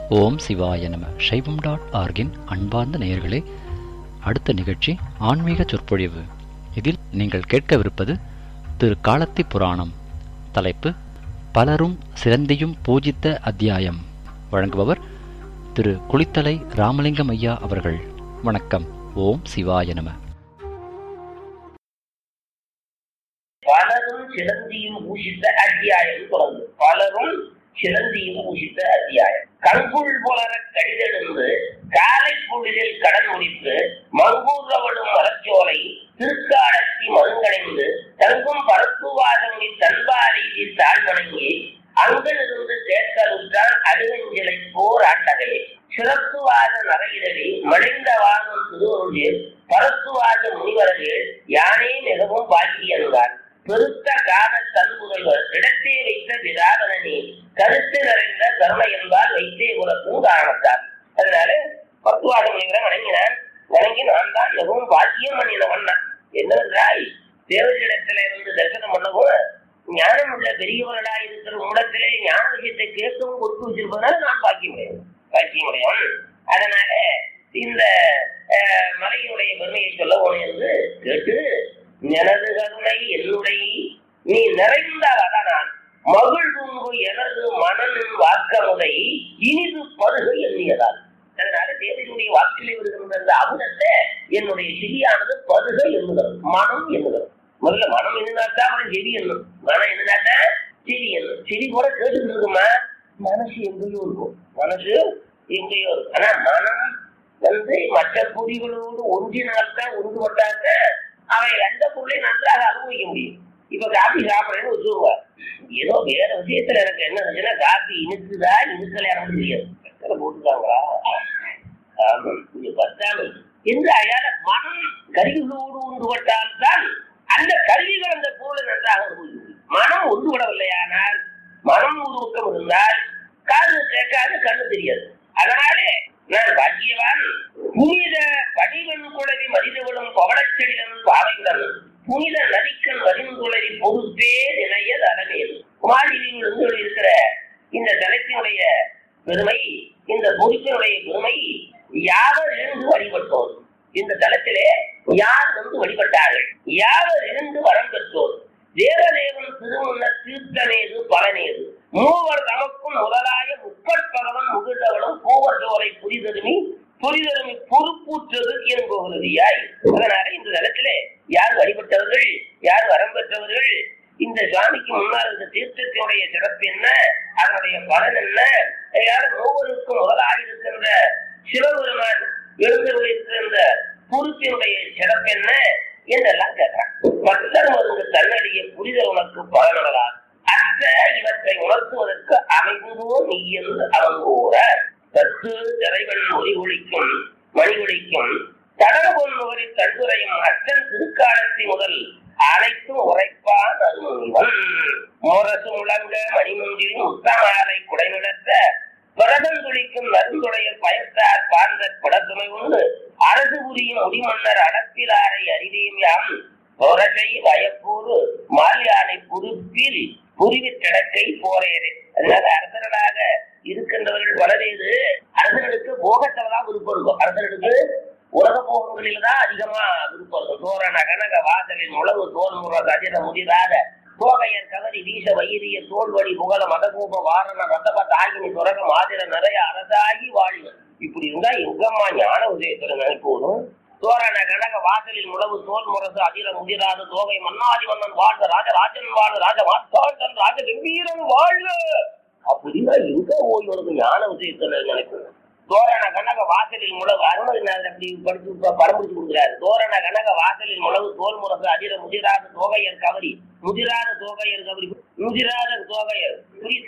ஓம் சிவாய நம சைவம் டாட் ஆர்கின் அன்பார்ந்த நேயர்களே அடுத்த நிகழ்ச்சி ஆன்மீக சொற்பொழிவு இதில் நீங்கள் கேட்கவிருப்பது திரு காலத்தி புராணம் தலைப்பு பலரும் சிறந்தியும் பூஜித்த அத்தியாயம் வழங்குபவர் திரு குளித்தலை ராமலிங்கம் ஐயா அவர்கள் வணக்கம் ஓம் சிவாய நம பலரும் சிலந்தியும் பூஷித்த அத்தியாயம் தொடர்ந்து பலரும் சிலந்தியும் பூஷித்த அத்தியாயம் கண்புள் புலர கடிதெழுந்து காலை பொழுதில் கடன் முடித்து மங்கூர்வடும் மரச்சோலை திருக்காடத்தி மருங்கடைந்து தங்கும் பரத்துவாதங்கி தன்பாரி தாழ்வணங்கி அங்கிருந்து தேக்கலுற்றான் அடுவெஞ்சிலை போர் ஆட்டகலே சிறப்புவாத நரையிடலே மடிந்த வாழும் திருவருளில் பரத்துவாத முனிவர்கள் யானே மிகவும் பாக்கியன்றார் பெருத்த காத தன்புதல்வர் இடத்தே வைத்த விராதனே கருத்து நிறைந்த கருணை என்பால் வைத்தே உலகம் காரணத்தார் அதனால பத்துவாத முனிவரை வணங்கினான் வணங்கி நான் தான் மிகவும் பாக்கியம் பண்ணினவன் என்னவென்றால் தேவர்களிடத்துல இருந்து தரிசனம் பண்ணவும் ஞானம் உள்ள பெரியவர்களா இருக்கிற உடத்திலே ஞான விஷயத்தை கேட்கவும் கொடுத்து வச்சிருப்பதனால நான் பாக்கியம் பாக்கியமுடையவன் அதனால இந்த அஹ், மலையினுடைய பெருமையை சொல்ல என்று கேட்டு எனது கருணை என்னுடைய நீ நிறைந்தவதனால் மகிழ்வுங்கு எனது மனனின் வாக்கமுதை இனிது பருகு எண்ணியதால் அதனால தேவனுடைய வாக்கிலே வருகின்ற அந்த அமுதத்தை என்னுடைய செவியானது பருக எண்ணுகிறது மனம் எண்ணுகிறது முதல்ல மனம் என்னன்னாக்கா அப்புறம் செவி எண்ணும் மனம் என்னன்னாக்கா செவி எண்ணும் செவி கூட கேட்டுட்டு இருக்குமா மனசு எங்கேயோ இருக்கும் மனசு எங்கேயோ இருக்கும் ஆனா மனம் வந்து மற்ற பொறிகளோடு ஒன்றினால்தான் ஒன்றுபட்டால்தான் அவை எந்த பொருளை நன்றாக அனுபவிக்க முடியும் இப்ப காபி சாப்பிடுறேன்னு வச்சுக்கோங்க ஏதோ வேற விஷயத்துல எனக்கு என்ன இருந்துச்சுன்னா காபி இனிக்குதா இனிக்கலையானு தெரியாது சக்கரை போட்டுட்டாங்களா ஆமா இங்க பத்தாமல் என்று அயால மனம் கருவிகளோடு ஒன்றுபட்டால்தான் அந்த கருவிகள் அந்த பொருளை நன்றாக அனுபவிக்க முடியும் மனம் ஒன்றுபடவில்லையானால் மனம் ஒரு பக்கம் இருந்தால் காது கேட்காது கண்ணு தெரியாது அதனாலே நான் பாக்கியவான் புனித படிவன் குழவி மனிதவளும் பவளச்செடிகளும் பாவையுடன் புனித நதிக்கன் வரிந்துளவி பொறுப்பே நிலைய தலைமையில் குமாரியில் இருந்து இருக்கிற இந்த தலத்தினுடைய பெருமை இந்த பொறுப்பினுடைய பெருமை யாவர் இருந்து வழிபட்டோர் இந்த தலத்திலே யார் வந்து வழிபட்டார்கள் யாவர் இருந்து வரம் பெற்றோர் தேவதேவன் திருமுன்ன தீர்த்தனேது பலனேது மூவர் தமக்கும் முதலாய முப்பற்பகவன் முகிழ்ந்தவளும் பூவர் சோலை புரிதருமி புரிதருமி பொறுப்பூற்றது என்பகுதியாய் அதனால இந்த தளத்திலே யார் வழிபட்டவர்கள் யார் வரம் பெற்றவர்கள் இந்த சுவாமிக்கு முன்னால் இந்த தீர்த்தத்தினுடைய சிறப்பு என்ன அதனுடைய பலன் என்ன யார் மூவருக்கும் முதலாக இருக்கின்ற சிவபெருமான் எழுந்தருள் இருக்கின்ற பொறுப்பினுடைய சிறப்பு என்ன என்றெல்லாம் கேட்கிறான் பக்தர் மருந்து தன்னடிய புரிதல் உனக்கு பலனடலாம் அற்ற இவற்றை உணர்த்துவதற்கு அமைந்தோ நீ என்று அவன் கூற தத்து திரைவன் மொழி ஒழிக்கும் மணி ஒழிக்கும் தடம்பொன் நுகரி தண்டுரையும் அச்சன் திருக்காலத்தி முதல் அனைத்தும் உரைப்பான் அருமுனிவன் மோரசு முழங்க மணிமுண்டில் முத்தமாலை குடைநிலத்த பிரதம் துளிக்கும் நருந்துடைய பயத்தார் பார்ந்த குடத்துமை உண்டு அரசு புரியும் முடிமன்னர் அடப்பிலாரை அறிவியும் யாம் போரசை வயப்பூரு மாலியானை புதுப்பில் புரிவி கிடக்கை போரேரே அதனால அரசர்களாக இருக்கின்றவர்கள் வளரேது அரசர்களுக்கு போகத்தில் தான் விருப்பம் இருக்கும் அரசர்களுக்கு உலக போகங்களில் தான் அதிகமா விருப்பம் இருக்கும் தோரண கனக வாசலின் உழவு தோல் முறை கஜிர முதிராத தோகையர் கவரி வீச வைரிய தோல்வழி புகழ மதகூப வாரண ரதப தாகினி துறக மாதிர நிறைய அரசாகி வாழிவர் இப்படி இருந்தா எங்கம்மா ஞான உதயத்துல நினைப்போதும் தோரண கனக வாசலில் முழவு தோல் முரசு அதிர முதிராத தோகை மன்னாதி மன்னன் வாழ்க ராஜராஜன் வாழ ராஜ மாத்தாண்டன் ராஜ கம்பீரன் வாழ்க அப்படின்னா எங்க ஓய் வருது ஞான விஷயத்துல நினைப்போம் தோரண கனக வாசலில் முழவு அருணகிரிநாதர் அப்படி படிச்சு பரம்பிடிச்சு கொடுக்குறாரு தோரண கனக வாசலில் முழவு தோல் முரசு அதிர முதிராத தோகையர் கவரி முதிராத தோகையர் கவரி முதிராத தோகையர்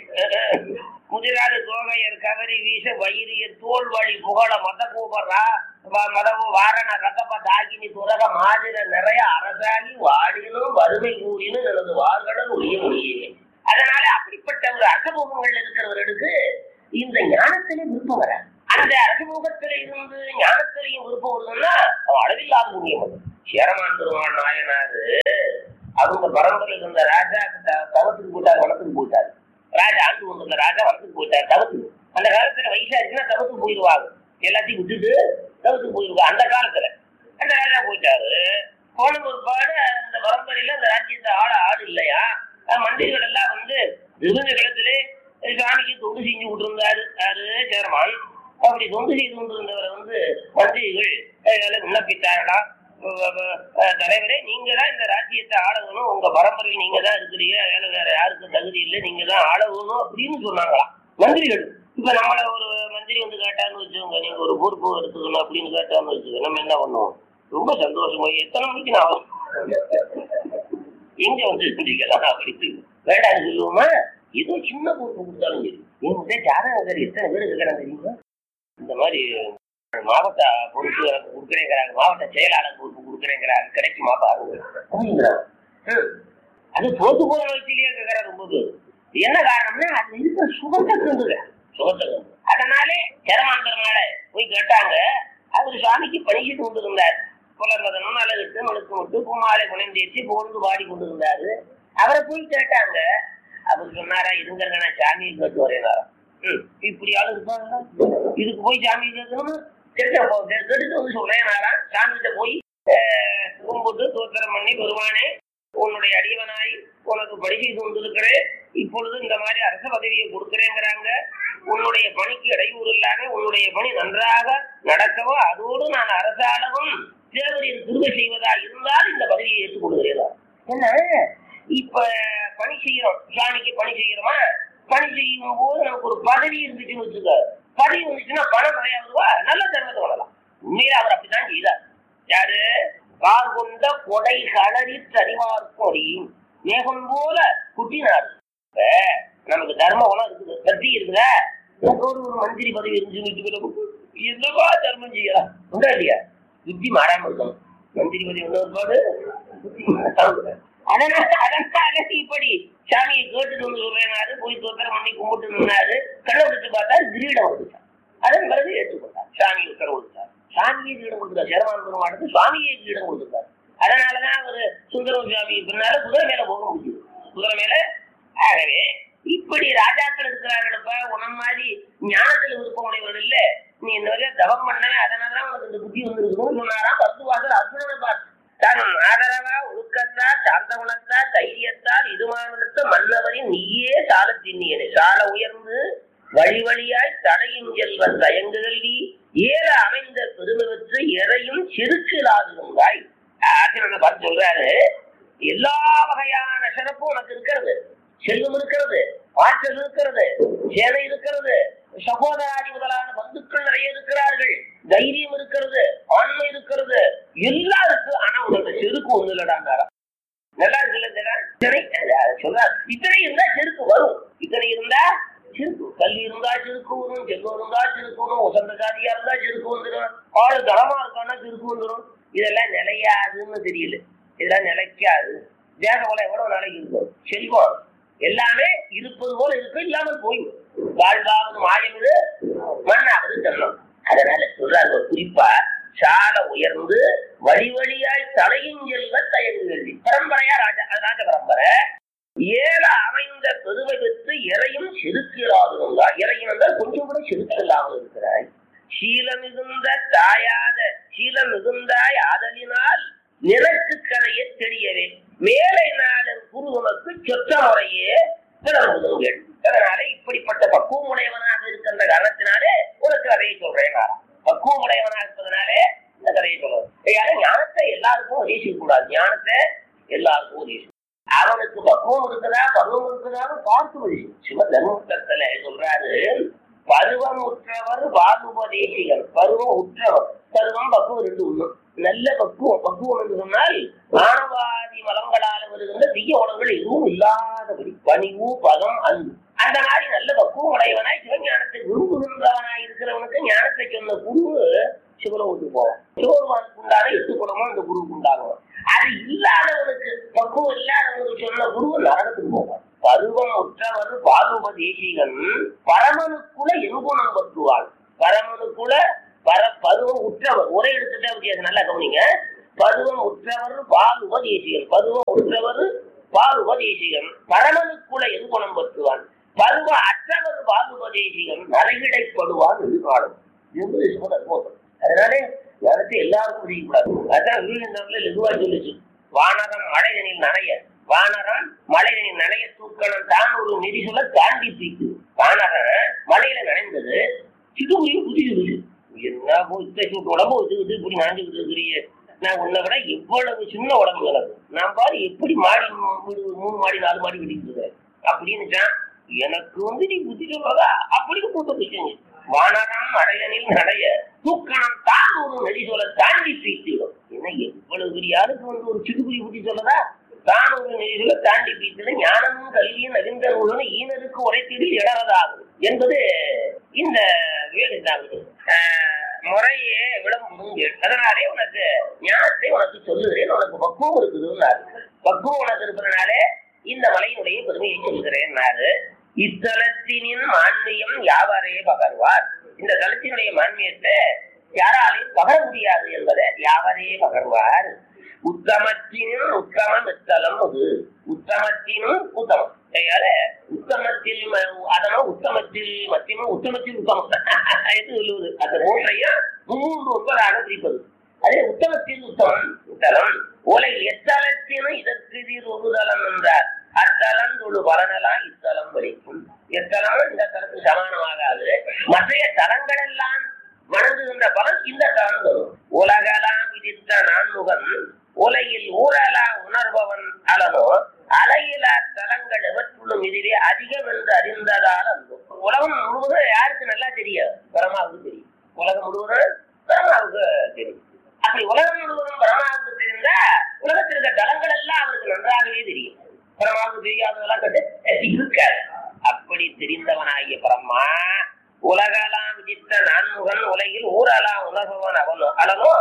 முதிராத தோகையர் கவரி வீச வைரியர் தோல் வழி புகழ மத கூபரா மதவு வாரண ரதப தாகினி துரக மாதிர நிறைய அரசாகி வாடினும் வறுமை கூறினும் எனது வார்களும் ஒழிய முடியவில்லை அதனால அப்படிப்பட்ட ஒரு அசமுகங்கள் இருக்கிறவர்களுக்கு இந்த ஞானத்திலே விருப்பம் வராது அந்த அரசமுகத்தில இருந்து ஞானத்திலையும் விருப்பம் வருதுன்னா அவன் அளவில்லாத புண்ணியம் அது சேரமான் பெருமாள் நாயனாரு அவங்க பரம்பரையில் இருந்த ராஜா தவத்துக்கு போயிட்டார் வனத்துக்கு போயிட்டாரு ராஜா ஆண்டு கொண்டு ராஜா வனத்துக்கு போயிட்டார் தவத்துக்கு அந்த காலத்துல வைச வயசா இருக்குன்னா தவிர்த்து போயிடுவாங்க எல்லாத்தையும் விட்டுட்டு தவிர்த்து போயிடுவாங்க அந்த காலத்துல அந்த ராஜா போயிட்டாரு போன ஒருபாடு அந்த பரம்பரையில அந்த ராஜ்யத்தை ஆள ஆள் இல்லையா அஹ் மந்திரிகள் எல்லாம் வந்து விருது களத்திலே சாமிக்கு தொண்டு செஞ்சு விட்டுருந்தாரு யாரு சேர்மான் அப்படி தொண்டு செய்து கொண்டிருந்தவரை வந்து மந்திரிகள் அஹ் விண்ணப்பித்தார்களா அஹ் அஹ் தலைவரே நீங்க தான் இந்த ராஜ்யத்தை ஆளணும் உங்க பரம்பரையில் நீங்க தான் இருக்கிறீங்க வேலை வேற யாருக்கும் தகுதி இல்லை நீங்க தான் ஆளணும் அப்படின்னு சொன்னாங்களாம் மந்திரிகள் இப்ப நம்மள ஒரு மந்திரி வந்து கேட்டான்னு வச்சுக்கோங்க நீங்க ஒரு பொறுப்பு எடுத்துக்கணும் அப்படின்னு கேட்டான்னு வச்சுக்கோங்க நம்ம என்ன பண்ணுவோம் ரொம்ப சந்தோஷமா எத்தனை மணிக்கு நான் வரணும்? எங்க வந்து எடுத்துக்கலாம் அப்படின்னு வேண்டாம்னு சொல்லுவோமா ஏதோ சின்ன பொறுப்பு கொடுத்தாலும் சரி என்கிட்ட ஜாதகர் எத்தனை பேர் இருக்கிறாங்க தெரியுமா இந்த மாதிரி மாவட்ட பொறுப்பு எனக்கு கொடுக்குறேங்கிறாங்க மாவட்ட செயலாளர் பொறுப்பு கொடுக்குறேங்கிறாங்க கிடைக்குமா பாருங்க அப்படிங்கிறாங்க. ஹம். அது தோத்து போற வயசுலயே கேட்கற ரொம்ப பேர் என்ன காரணம்னா அது இருக்கிற சுகத்தை கண்டுங்க சுகத்தை கண்டு அதனாலே சரமாந்தரனால போய் கேட்டாங்க அவர் சாமிக்கு பணிக்கிட்டு கொண்டு இருந்தார் புலர்வதனும் அழகிட்டு மனுக்கு விட்டு பூமாலை புனைந்தேச்சு புகழ்ந்து பாடி கொண்டு இருந்தாரு அவரை போய் கேட்டாங்க அவர் சொன்னாரா இருங்க நான் சாமியை கேட்டு வரேனாரா ம், இப்படி ஆளு இருப்பாங்களா இதுக்கு போய் சாமி கேட்கணும்னு கேட்ட போ- கே- கேட்டுட்டு வந்து சொல்றேன் நாராம் சாமிகிட்ட போய் அஹ், கும்பிட்டு தோத்திரம் பண்ணி பெருமானே உன்னுடைய அடியவனாய் உனக்கு பணி செய்து கொண்டிருக்கிறேன் இப்பொழுது இந்த மாதிரி அரச பதவியை கொடுக்கிறேங்கிறாங்க உன்னுடைய பணிக்கு இடையூறு இல்லாம உன்னுடைய பணி நன்றாக நடக்கவும் அதோடு நான் அரசாளவும் தேவரின் திருவை செய்வதா இருந்தால் இந்த பதவியை ஏற்றுக்கொள்கிறேன் என்ன இப்ப பணி செய்யறோம் சாமிக்கு பணி செய்யறோமா பணி செய்யும் போது நமக்கு ஒரு பதவி இருந்துச்சுன்னு வச்சுக்க பதவி இருந்துச்சுன்னா பணம் நிறைய வருவா நல்ல தர்மத்தை வரலாம் உண்மையில அவர் அப்படித்தான் செய்தார் யாரு கார் கொண்ட கொடை களறி தறிவார்க்கும் அறியும் மேகம் போல குட்டினார் இப்ப நமக்கு தர்ம குணம் இருக்குது பக்தி இருக்குதா எனக்கு ஒரு ஒரு மந்திரி பதவி இருந்துச்சுன்னு வச்சுக்கிறோம் என்னவா தர்மம் செய்யலாம் உண்டா இல்லையா புத்தி மாறாம இருக்கணும் மந்திரி பதவி ஒண்ணு இருப்பாடு புத்தி மாறாம இருக்கணும். அதனால அதனால இப்படி சாமியை கேட்டுட்டு வந்து சொல்றேனாரு போய் தோத்திரம் பண்ணி கும்பிட்டு நின்னாரு கண்ணை விட்டு பார்த்தா கிரீடம் வந்துட்டார் அதன் பிறகு ஏற்றுக்கொண்டார் சாமி உத்தரவு கொடுத்தார் சாமியே கிரீடம் கொடுத்தார் சேரமான் பெருமாளுக்கு சுவாமியே கிரீடம் கொடுத்தார் அதனாலதான் அவரு சுந்தரம் சாமி பின்னால குதிரை மேல போக முடியுது குதிரை மேல ஆகவே இப்படி ராஜாக்கள் இருக்கிறார்களப்ப உன மாதிரி ஞானத்துல விருப்பமுடையவர்கள் இல்ல நீ இந்த வகையா தவம் பண்ணவே அதனாலதான் உனக்கு இந்த புத்தி வந்திருக்கணும்னு சொன்னாராம் பத்துவாசல் அர்ஜுனனை பார்த்து தன் ஆதரவா ஒழுக்கத்தா சாந்த குணத்தா தைரியத்தால் இதுமானத்த மன்னவரின் நீயே சால திண்ணியனே சால உயர்ந்து வழி வழியாய் தடையும் செல்வன் தயங்கு கல்வி ஏற அமைந்த பெருமை பெற்று எறையும் சிறுக்கிலாதுங்காய் ஆசிரியனை பார்த்து சொல்றாரு எல்லா வகையான சிறப்பும் உனக்கு இருக்கிறது செல்வம் இருக்கிறது ஆற்றல் இருக்கிறது சேனை இருக்கிறது சகோதராதி முதலான பந்துக்கள் நிறைய இருக்கிறார்கள் தைரியம் இருக்கிறது ஆண்மை இருக்கிறது எல்லாம் இருக்கு ஆனா உனக்கு செருக்கு ஒண்ணு இல்லடாங்காரா நல்லா இருக்குல்ல இந்த இடம்? இத்தனை அஹ் சொல்றார் இத்தனை இருந்தா செருக்கு வரும் இத்தனை இருந்தா செருக்கு கல்வி இருந்தா செருக்கு வரும் செல்வம் இருந்தா செருக்கு வரும் உசந்த ஜாதியா இருந்தா செருக்கு வந்துடும் ஆளு தரமா இருக்கான்னா செருக்கு வந்துடும் இதெல்லாம் நிலையாதுன்னு தெரியல இதெல்லாம் நிலைக்காது தேக போல எவ்வளவு நாளைக்கு இருக்கும் செல்வம் எல்லாமே இருப்பது போல இருக்கு இல்லாமல் போய்விடும் வாழ்வாவது மாயம் இது மண்ணாவது தன்னம் அதனால சொல்றாங்க ஒரு குறிப்பா சால உயர்ந்து வழி வழியாய் தலையும் செல்வ தயங்கு கேள்வி பரம்பரையா ராஜா அது ராஜ பரம்பரை ஏழ அமைந்த பெருமை பெற்று இறையும் செருக்கிறாதுங்களா இறையும் என்றால் கொஞ்சம் கூட செருக்கு இல்லாமல் இருக்கிறாய் சீல மிகுந்த தாயாத சீல மிகுந்தாய் ஆதலினால் நிலத்து கதையை தெரியவே மேலை நாளின் குருகுமக்கு சொத்த முறையே பிறகுங்கள் அதனால இப்படிப்பட்ட பக்குவமுடையவனாக இருக்கின்ற காரணத்தினாலே உனக்கு கதையை சொல்றேன் நான் பக்குவமுடையவனாக இருப்பதனாலே இந்த கதையை சொல்றேன் ஏன்னா ஞானத்தை எல்லாருக்கும் உதேசிக்க கூடாது ஞானத்தை எல்லாருக்கும் உதேசி அவனுக்கு பக்குவம் இருக்குதா பருவம் இருக்குதான்னு பார்த்து வழி சிவ தர்மத்துல சொல்றாரு பருவம் உற்றவர் பாதுபதேசிகள் பருவம் உற்றவர் பருவம் பக்குவம் ரெண்டு ஒண்ணு நல்ல பக்குவம் பக்குவம் என்று சொன்னால் மானவாதி மலங்களால வருகின்ற தீய உணவுகள் எதுவும் இல்லாதபடி பணிவு பதம் அன்பு அந்த மாதிரி நல்ல பக்குவம் உடையவனாய் சிவஞானத்தை விரும்புகின்றவனாய் இருக்கிறவனுக்கு ஞானத்தை சொன்ன குரு சிவலோகத்துக்கு போவான் சிவபெருமானுக்கு உண்டான எட்டு குணமும் அந்த குருவுக்கு உண்டாகும் அது இல்லாதவனுக்கு பக்குவம் இல்லாதவனுக்கு சொன்ன குரு நரகத்துக்கு போவான் பருவம் உற்றவர் பாகுபதேசிகன் பரமனுக்குள்ள எங்குணம் பற்றுவாள் பரமனுக்குள்ள பர பருவம் உற்றவர் ஒரே எடுத்துட்டா வித்தியாசம் நல்லா கவனிங்க பருவம் உற்றவர் பாகுபதேசிகன் பருவம் உற்றவர் பாகுபதேசிகன் பரமனுக்குள்ள எங்குணம் பற்றுவான் பருவ அற்றவர் பாகுபதேசிகன் வீரன் நலகிடைப்படுவான் எதிர்காலம் என்பது சிவன் அற்புதம் அதனால ஞானத்தை எல்லாருக்கும் செய்யக்கூடாது அதான் விருதுநகர்ல லெகுவா சொல்லுச்சு வானரம் மழைதனில் நனைய வானரம் மழைதனில் நனைய தூக்கணம் தான் ஒரு நெறி சொல்ல தாண்டி பீக்கு வானரம் மழையில நனைந்தது சிடுமுறையும் புதியுது என்ன போய் இத்தனை உடம்பு வச்சுக்கிட்டு இப்படி நனைஞ்சுக்கிட்டு இருக்கிறீங்க நான் உன்னை விட எவ்வளவு சின்ன உடம்பு எனக்கு நான் பாரு எப்படி மாடி வீடு மூணு மாடி நாலு மாடி கட்டிக்கிட்டு இருக்கிறேன் அப்படின்னுச்சான் எனக்கு வந்து நீ புத்தி சொல்றதா அப்படின்னு கூட்ட வச்சுங்க வானரம் அடையனில் நடைய தூக்கணம் தான் ஒரு நெறி சொல்ல தாண்டி பீத்திடும் ஏன்னா எவ்வளவு பெரிய ஆளுக்கு வந்து ஒரு சிடுபுடி புத்தி சொல்லதா தான் ஒரு நெறி சொல்ல தாண்டி பீத்திட ஞானமும் கல்வியும் நவிந்த நூலும் ஈனருக்கு உரைத்தீடில் இடறதாகும் என்பது இந்த வேடு முறையே விளம்புங்க அதனாலே உனக்கு ஞானத்தை உனக்கு சொல்லுகிறேன் உனக்கு பக்குவம் இருக்குதுன்னாரு பக்குவம் உனக்கு இருக்கிறனாலே இந்த மலையினுடைய பெருமையை சொல்கிறேன்னாரு இத்தலத்தினின் மான்மியம் யாவரே பகர்வார் இந்த தலத்தினுடைய மான்மியத்தை யாராலையும் பகர முடியாது என்பதை யாவரே பகர்வார் உத்தமத்தினும் உத்தமம் இத்தலம் அது உத்தமத்தினும் உத்தமம் அதனால உத்தமத்தில் ம- அதனால் உத்தமத்தில் மத்தியமும் உத்தமத்தில் உத்தமம் என்று சொல்லுவது அந்த மூன்றையும் மூன்று ஒன்பதாக பிரிப்பது அதே உத்தமத்தில் உத்தமம் உத்தலம் உலகில் எத்தலத்தினும் இதற்கு தீர் ஒரு தலம் என்றார் அத்தலம் தொழு பலனெல்லாம் இத்தலம் வலிக்கும் எத்தலமும் இந்த தலத்துக்கு சமானமாகாது மற்றைய தலங்கள் எல்லாம் வணங்குகின்ற பலன் இந்த தலம் தரும் உலகலாம் விதித்த நான்முகன் உலகில் ஊரலா உணர்பவன் அலனோ அலையிலா தலங்கள் எவற்றுள்ளும் இதுவே அதிகம் என்று அறிந்ததால் அன்பு உலகம் முழுவதும் யாருக்கு நல்லா தெரியும் பரமாவுக்கு தெரியும் உலகம் முழுவதும் பரமாவுக்கு தெரியும் அப்படி உலகம் முழுவதும் பரமாவுக்கு தெரிந்தா உலகத்தில் இருக்க தலங்கள் எல்லாம் அவருக்கு நன்றாகவே தெரியும் பரமாவுக்கு தெரியாததெல்லாம் கட்டு இருக்காது அப்படி தெரிந்தவனாகிய பரமா உலகலாம் விதித்த நான்முகன் உலகில் ஊரலாம் உலகவன் அவன் அலனோ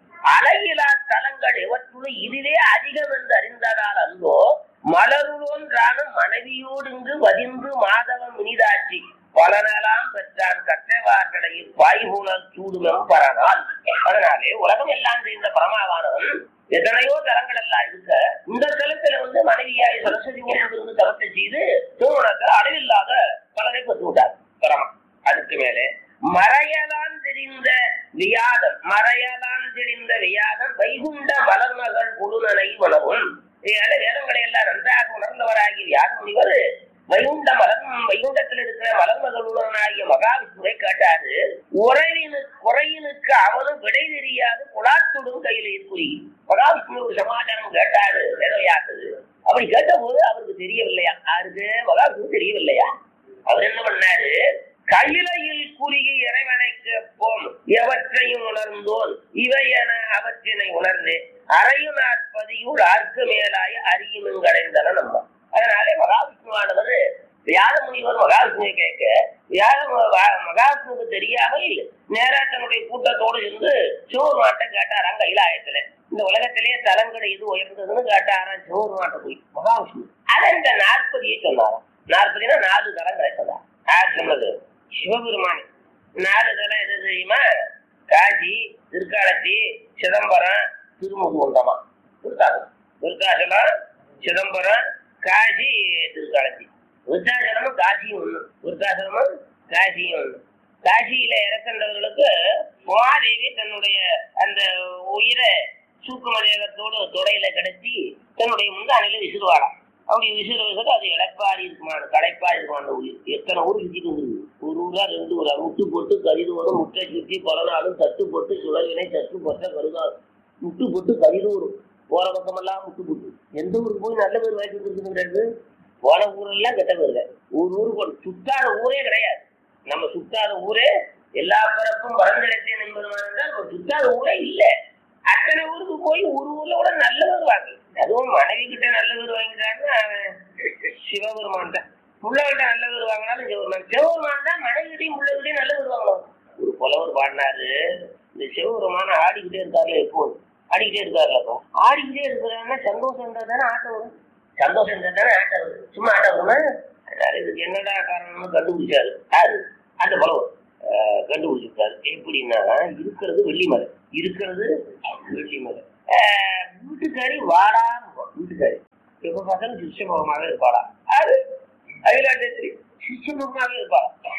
அழகிலா தலங்கள் எவற்றுள் இதுவே அதிகம் என்று அறிந்ததால் அந்தோ மலருளோன்றான மனைவியோடு இங்கு வதிந்து மாதவம் இனிதாட்சி பலனெல்லாம் பெற்றான் கற்றவார்களையில் பாய்பூனல் சூடுமெம் பரனால் அதனாலே உலகம் எல்லாம் தெரிந்த பரமாவானவன் எத்தனையோ தலங்கள் எல்லாம் இருக்க இந்த தலத்துல வந்து மனைவியாய் சரஸ்வதி இருந்து தலத்தை செய்து திருமணத்தில் அளவில்லாத பலனை பெற்று விட்டார் பரமா அதுக்கு மேலே மறையலான் தெரிந்த வியாதம் மறையலான் தெரிந்த வியாதம் வைகுண்ட மலர்மகள் குழுநனை உணவும் இதனால வேதங்களை எல்லாம் நன்றாக உணர்ந்தவராகி வியாத முனிவர் வைகுண்ட மலர் வைகுண்டத்தில் இருக்கிற மலர்மகளுடனாகிய மகாவிஷ்ணுவை கேட்டாரு உறவினு குறையினுக்கு அவனும் விடை தெரியாது குலாத்துடும் கையில குறி மகாவிஷ்ணு ஒரு சமாச்சாரம் கேட்டாரு வேதவையாக்குது அப்படி கேட்ட போது அவருக்கு தெரியவில்லையா யாருக்கு மகாவிஷ்ணு தெரியவில்லையா அவர் என்ன பண்ணாரு கையிலையில் குறுகி இறைவனைக்கு போம் எவற்றையும் உணர்ந்தோன் இவை என அவற்றினை உணர்ந்து அறையும் நாற்பதியுள் ஆர்க்கு மேலாய அறியுமும் கடைந்தன நம்ம அதனாலே மகாவிஷ்ணுவானவர் வியாத முனிவர் மகாவிஷ்ணுவை கேட்க வியாத மகாவிஷ்ணுவுக்கு தெரியாமல் நேரா தன்னுடைய கூட்டத்தோடு இருந்து சோறு மாட்டை கேட்டாராம் கைலாயத்துல இந்த உலகத்திலேயே தலங்கடை எது உயர்ந்ததுன்னு கேட்டாராம் சோறு மாட்டை போய் மகாவிஷ்ணு அதை இந்த நாற்பதியை சொன்னாராம் நாற்பதினா நாலு தலங்களை சொன்னார் யார் சொன்னது சிவபெருமான் நாலு தலம் எது தெரியுமா காசி திருக்காலத்தி சிதம்பரம் திருமுகுந்தமா விருத்தாசலம் விருத்தாசலம் சிதம்பரம் காசி திருக்காலத்தி விருத்தாசலமும் காசியும் ஒண்ணு விருத்தாசலமும் காசியும் ஒண்ணு காசியில இறக்கின்றவர்களுக்கு உமாதேவி தன்னுடைய அந்த உயிரை சூக்கும தேகத்தோடு தொடையில கிடத்தி தன்னுடைய முந்தானையில விசிறுவாளாம் அப்படி விசிறு விசிறு அது இழப்பாடி இருக்குமா களைப்பா இருக்குமா அந்த உயிர் எத்தனை ஊர் சுத்திட்டு இருக்குது ஒரு ஊரா ரெண்டு ஊரா முட்டு போட்டு கரிதோறும் முட்டை சுத்தி பல நாளும் தட்டு போட்டு சுழவினை தட்டு போட்ட கருதா முட்டு போட்டு கரிதோறும் போற பக்கமெல்லாம் முட்டு போட்டு எந்த ஊருக்கு போய் நல்ல பேர் வாய்ப்பு இருக்குங்கிறது போன ஊரெல்லாம் கெட்ட பேருங்க ஒரு ஊருக்கு சுத்தாத ஊரே கிடையாது நம்ம சுத்தாத ஊரே எல்லா பிறப்பும் பரந்திடத்தேன் என்பதுமான என்றால் நம்ம சுத்தாத ஊரே இல்லை அத்தனை ஊருக்கு போய் ஒரு ஊர்ல கூட நல்ல பேர் வாங்கி அதுவும் மனைவி கிட்ட நல்ல பேர் வாங்கிட்டாருன்னா அவன் சிவபெருமான் தான் புள்ளவன்ட்ட நல்ல பேர் வாங்கினாலும் சிவபெருமான் சிவபெருமான் தான் மனைவிட்டையும் புள்ளகிட்டையும் நல்ல பேர் வாங்கணும் ஒரு புலவர் பாடினாரு இந்த சிவபெருமான ஆடிக்கிட்டே இருக்காருல எப்போ ஆடிக்கிட்டே இருக்காருல அப்போ ஆடிக்கிட்டே இருக்கிறாருன்னா சந்தோஷம் இருந்தா தானே ஆட்டம் வரும் சந்தோஷம் இருந்தா தானே ஆட்டம் வரும் சும்மா ஆட்டம் வருமா அதனால இதுக்கு என்னடா காரணம்னு கண்டுபிடிச்சாரு யாரு அந்த புலவர் ஆஹ் கண்டுபிடிச்சிருக்காரு எப்படின்னா இருக்கிறது வெள்ளிமலை இருக்கிறது வெள்ளிமலை ஆஹ் வீட்டுக்காரி வாடா வீட்டுக்காரி எப்ப பார்த்தாலும் சிஷ்யமுகமாக இருப்பாளா அது அகிலாண்டேஸ்வரி சிஷ்யமுகமாக இருப்பாளா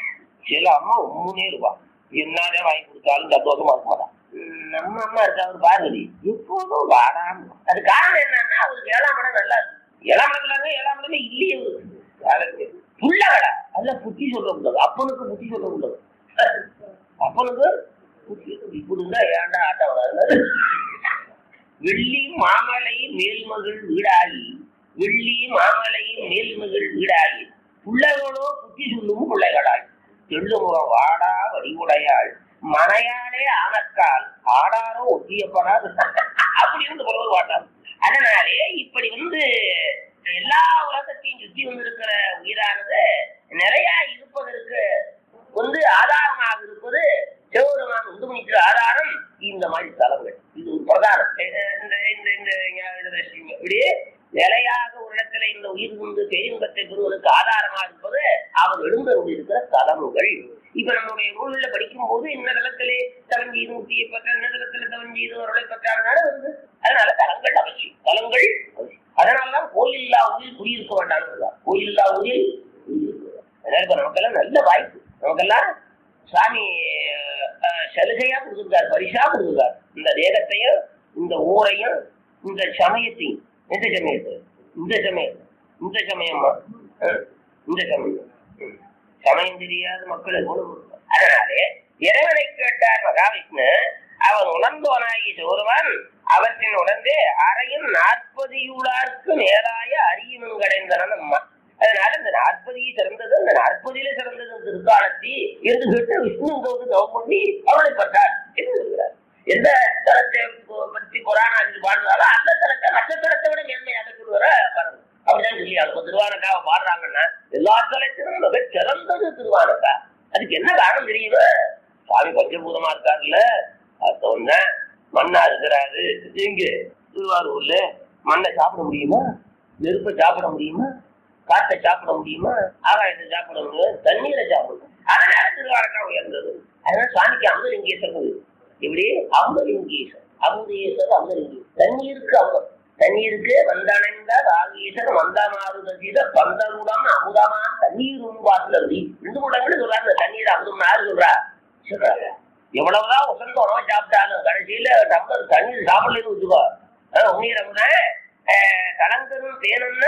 சில அம்மா உம்முனே இருப்பா என்னதே வாங்கி கொடுத்தாலும் சந்தோஷமா இருக்க மாட்டான் உம் நம்ம அம்மா இருக்கா அவர் பார்வதி எப்போதும் வாடாம அது காரணம் என்னன்னா அவருக்கு ஏழாம் இடம் நல்லா இருக்கு ஏழாம் இடத்துல ஏழாம் இடமே இல்லையே அவருக்கு புள்ள கடை அதுல புத்தி சொல்ல கூடாது அப்பனுக்கு புத்தி சொல்ல கூடாது அப்பனுக்கு புத்தி இப்படி இருந்தா ஏன்டா ஆட்டம் வராது வெள்ளி மாமலை மேல்மகள் வீடாகி வெள்ளி மாமலை மேல்மகள் வீடாகி பிள்ளைகளோ புத்தி சொல்லும் பிள்ளைகளாய் தெள்ளுமுகம் வாடா வடிவுடையாள் மனையாளே ஆனக்கால் ஆடாரோ ஒத்தியப்படாது அப்படி வந்து புலவர் பாட்டார் அதனாலே இப்படி வந்து எல்லா உலகத்தையும் சுத்தி வந்திருக்கிற உயிரானது நிறைய இருப்பதற்கு வந்து ஆதாரமாக இருப்பது சிவபெருமான் உண்டு பண்ணிக்கிற ஆதாரம் இந்த மாதிரி தலங்கள் இது ஒரு பிரதானம் இந்த இந்த இந்த இந்த இப்படி நிலையாக ஒரு இடத்துல இந்த உயிர் வந்து பேரின்பத்தை பெறுவதற்கு ஆதாரமா இருப்பது அவன் எழுந்தருள் இருக்கிற தலங்கள் இப்ப நம்முடைய நூல்ல படிக்கும் போது இந்த தளத்திலே தவஞ்சி நூற்றியை பெற்ற இந்த தளத்துல தவஞ்சி இருவர்களை பெற்றாருனால வருது அதனால தலங்கள் அவசியம் தலங்கள் அவசியம் அதனாலதான் கோயில்லா ஊரில் குடியிருக்க வேண்டாம் கோயில்லா ஊரில் குடியிருக்க வேண்டாம். அதனால இப்ப நமக்கெல்லாம் நல்ல வாய்ப்பு நமக்கெல்லாம் சாமி அஹ், சலுகையா கொடுத்துருக்காரு பரிசா கொடுத்துருக்காரு இந்த தேகத்தையும் இந்த ஊரையும் இந்த சமயத்தையும் எந்த சமயத்தை இந்த சமயம் இந்த சமயமா அஹ், இந்த சமயம் ம். சமயம் தெரியாத மக்கள் எவ்வளவு இருக்காங்க. அதனாலே இறைவனை கேட்டார் மகாவிஷ்ணு அவன் உணர்ந்தவனாகி ஒருவன் அவற்றின் உணர்ந்து அறையின் நாற்பதியுளார்க்கு நேராய அறியும் கடைந்தனன் அம்மா அதனால இந்த நாற்பதியை சிறந்தது அந்த நாற்பதியில சிறந்தது இந்த திருக்காலத்தி என்று கேட்டு விஷ்ணு போது தவம் பண்ணி அவளை பட்டார் என்று சொல்கிறார் எந்த தலத்தை ப- பற்றி புராணாதில் பாடுறாரோ அந்த தலத்தை மற்ற தலத்தை விட மேன்மையாக சொல்லுவார பாருங்க அப்படிதான் சொல்லி அவங்க திருவானக்காவை பாடுறாங்கன்னா எல்லா தலத்திலும் மிக சிறந்தது திருவானக்கா அதுக்கு என்ன காரணம் தெரியுமா சாமி பஞ்சபூதமா இருக்காருல்ல அர்த்தம் தான் மண்ணா இருக்கிறாரு இங்க திருவாரூர்ல மண்ணை சாப்பிட முடியுமா நெருப்பை சாப்பிட முடியுமா காற்றை சாப்பிட முடியுமா ஆகாயத்தை சாப்பிட முடியுமா தண்ணீரை சாப்பிடணும் அதனால திருவாரக்கா உயர்ந்தது அதனால சுவாமிக்கு அமுதலிங்கேஸ்வரர் இப்படி அமுதலிங்கேஸ்வர் அமுதேஸ்வர் அமுதலிங்கேஸ்வர் தண்ணீருக்கு அமுதம் தண்ணீருக்கு வந்தணைந்த ராகேசன் வந்தமாறுதீத பந்தருடம் அமுதமா தண்ணீர் உண்பாத்துல ரெண்டு முடங்கன்னு சொல்றாங்க இந்த தண்ணீர் அமுதம் யாரு சொல்றா சொல்றாங்க எவ்வளவுதான் உசந்த உணவை சாப்பிட்டாலும் கடைசியில டம்ளர் தண்ணீர் சாப்பிடலன்னு வச்சுக்கோ அஹ் உண்ணீர் அமுதா கலங்கரும் தேனம்னு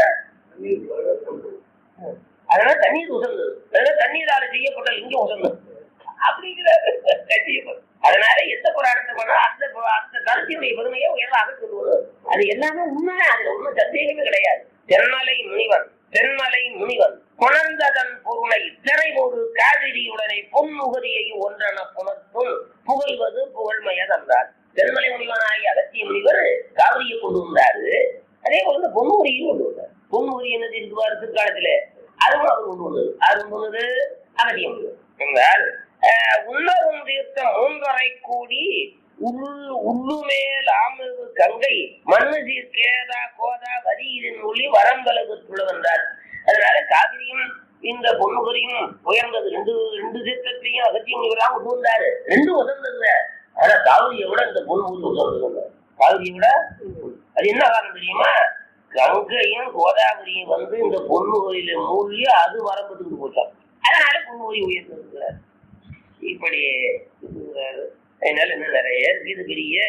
அதனால தண்ணீர் உசந்தது அதனால தண்ணீரால செய்யப்பட்ட இங்க உசந்தது அப்படிங்கிறாரு செய்யப்படும் அதனால எந்த புராணத்தை பண்ணா அந்த பு- அந்த தரத்தினுடைய பெருமையை உயர்வாக சொல்லுவது அது எல்லாமே உண்மை அதுல ஒண்ணும் சந்தேகமே கிடையாது தென்மலை முனிவன் தென்மலை முனிவன் புணர்ந்ததன் பொருளை திரைபோடு காவிரியுடனே பொன்முகரியை ஒன்றென புணர்த்தும் புகழ்வது புகழ்மையதென்றார் தென்மலை முனிவனாகி அகத்திய முனிவர் காவிரியை கொண்டு வந்தாரு அதே போல இந்த பொன்முகரியும் கொண்டு வந்தார் பொன்முகரி என்ன இருக்குவார் பிற்காலத்துல அதுவும் அவர் கொண்டு வந்தது அது கொண்டு வந்தது அகத்திய முனிவர் என்றால் அஹ், உன்னரும் தீர்த்த மூன்றரை கூடி உள் உள்ளுமேல் ஆமிரு கங்கை மண்ணு சீர் கேதா கோதா வரியிலின் ஒளி வரம்பலகு துளவென்றார் அதனால காவிரியும் இந்த பொன்முகரியும் உயர்ந்தது ரெண்டு ரெண்டு தீர்த்தத்தையும் அகத்திய முனிவராக கொண்டு வந்தாரு ரெண்டு உசந்தது ஆனா காவிரியை விட இந்த பொன்முகரி உசந்தது காவிரியை விட அது என்ன காரணம் தெரியுமா கங்கையும் கோதாவரியும் வந்து இந்த பொன்முகரியில மூழ்கி அது வரம்பத்துக்கு போச்சான் அதனால பொன்முகரி உயர்ந்திருக்கிறார் இப்படி இருக்கிறாரு. அதனால இன்னும் நிறைய இருக்கு இது பெரிய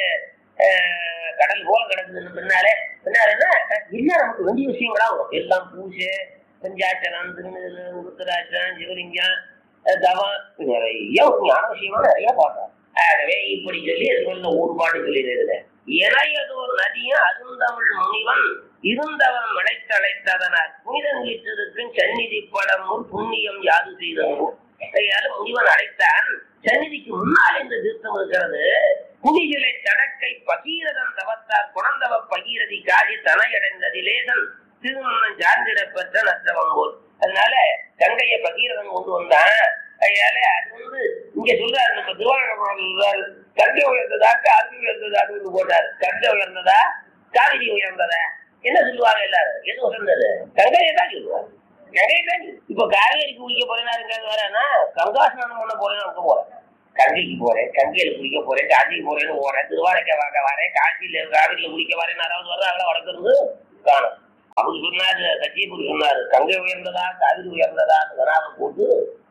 அஹ், கடல் போல கிடக்குதுன்னு பின்னாலே பின்னால என்ன என்ன நமக்கு வேண்டிய விஷயங்களா வரும் எல்லாம் பூஜை பஞ்சாச்சனம் திருநெல் உருத்தராட்சம் சிவலிங்கம் அஹ், தவம் நிறைய ஒரு ஞான விஷயமா நிறைய பார்த்தோம் ஆகவே இப்படி சொல்லி இதுல ஊர்பாடு சொல்லிடுறது இறையதோர் நதியும் அருந்தமிழ் முனிவன் இருந்தவன் மடைத்தழைத்ததனால் புனிதம் வீட்டிற்கும் சந்நிதி படமும் புண்ணியம் யாது செய்தனும் கையால முனிவன் அழைத்தான் சந்நிதிக்கு முன்னால் இந்த தீர்த்தம் இருக்கிறது புனிகளை தடக்கை பகீரதன் தவத்தார் குணந்தவ பகீரதி காதி தனையடைந்ததிலேதன் திருமணம் சார்ந்திட பெற்ற நத்தவம் போல் அதனால கங்கைய பகீரதன் கொண்டு வந்தான் அதனால அது வந்து இங்க சொல்றாரு நம்ம திருவாரூர் கங்கை உயர்ந்ததா காவிரி உயர்ந்ததான்னு போட்டார் கங்கை உயர்ந்ததா காவிரி உயர்ந்ததா என்ன சொல்லுவாங்க எல்லாரும் எது உயர்ந்தது கங்கையை தான் சொல்லுவாங்க கங்கையை தான் சொல்லு. இப்ப காவேரிக்கு குளிக்க போறேன்னா இருக்காது வரேன்னா கங்கா ஸ்நானம் பண்ண போறேன்னு அங்க போறேன் கங்கைக்கு போறேன் கங்கையில குளிக்க போறேன் காஞ்சிக்கு போறேன்னு போறேன் திருவாரக்கை வாங்க வரேன் காஞ்சியில காவிரியில குளிக்க வரேன் யாராவது வர்றாங்களா வளர்க்கறது காணும் அவர் சொன்னாரு கட்சியப்பூர் சொன்னாரு கங்கை உயர்ந்ததா காவிரி உயர்ந்ததா கனாவை போட்டு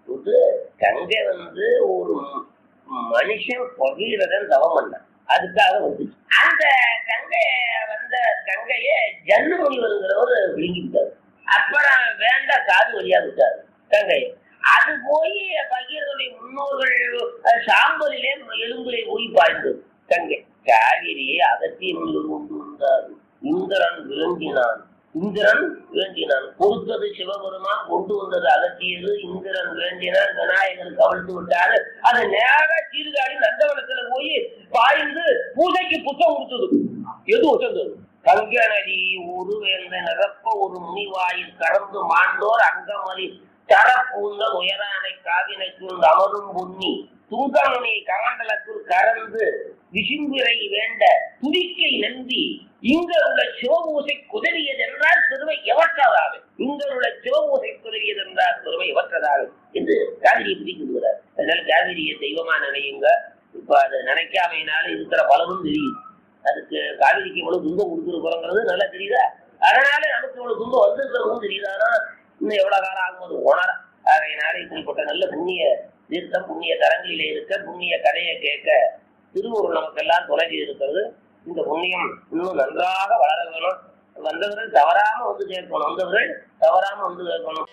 இது கங்கை வந்து ஒரு மனுஷன் பகீரதன் தவம் பண்ணான் அதுக்காக வந்து அந்த கங்கை வந்த கங்கைய ஜன்மமுனிவருங்கிறவர் விழுங்கிட்டாரு அப்புறம் வேண்ட காது வழியா விட்டாரு கங்கை அது போய் பகீரனுடைய முன்னோர்கள் அஹ், சாம்பலிலே எலும்பிலே போய் பாய்ந்தது கங்கை காவிரியை அகத்திய முனிவர் கொண்டு வந்தார் இந்திரன் விளங்கினான் இந்திரன் வேண்டினான் கொடுத்தது சிவபெருமான் கொண்டு வந்தது அகத்தியது இந்திரன் வேண்டினான் விநாயகர் கவிழ்ந்து விட்டாரு அது நேர சீர்காழி நந்தவனத்துல போய் பாய்ந்து பூஜைக்கு புத்தம் கொடுத்தது எது ஒசந்தது கங்க நதி ஒரு வேந்த நிரப்ப ஒரு முனிவாயில் கறந்து மாண்டோர் அங்கமதி தரப்பூங்க உயரானை காவினைக்குள் அமரும் பொன்னி துங்கமணி கமண்டலத்தில் கறந்து விசும்பிரை வேண்ட துதிக்கை நம்பி இங்கருள்ள சிவபூசை குதறியது என்றால் பெருமை எவற்றதாக இங்கருள்ள சிவபூசை குதறியது என்றால் பெருமை எவற்றதாக என்று காவிரியை பிடிக்கிறார் அதனால காவிரியை தெய்வமா நினையுங்க இப்ப அதை நினைக்காமையினால இருக்கிற பலவும் தெரியுது அதுக்கு காவிரிக்கு இவ்வளவு துன்பம் கொடுத்துருக்குறோங்கிறது நல்லா தெரியுதா அதனால நமக்கு இவ்வளவு துன்பம் வந்திருக்கிறதும் தெரியுது ஆனா இன்னும் எவ்வளவு காலம் ஆகும்போது உணர ஆகையினால இப்படிப்பட்ட நல்ல புண்ணிய தீர்த்தம் புண்ணிய தரங்களிலே இருக்க புண்ணிய கதையை கேட்க திருவூர் நமக்கெல்லாம் தொலைச்சி இருக்கிறது இந்த புண்ணியம் இன்னும் நன்றாக வளர வேணும் வந்தவர்கள் தவறாம வந்து கேட்கணும் வந்தவர்கள் தவறாம வந்து கேட்கணும்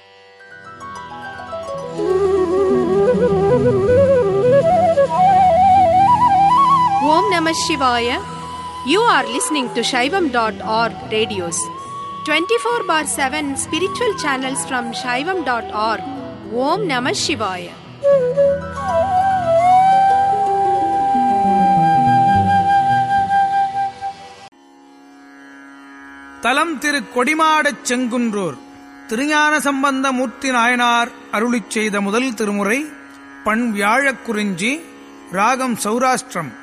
Om Namah Shivaya. You are listening to Shaivam.org radios. 24 bar 7 spiritual channels from Shaivam.org. Om Namah Shivaya. தலம் திரு கொடிமாடச் செங்குன்றூர் திருஞான சம்பந்த மூர்த்தி நாயனார் அருளிச் செய்த முதல் திருமுறை பண் வியாழக் குறிஞ்சி ராகம் சௌராஷ்டிரம்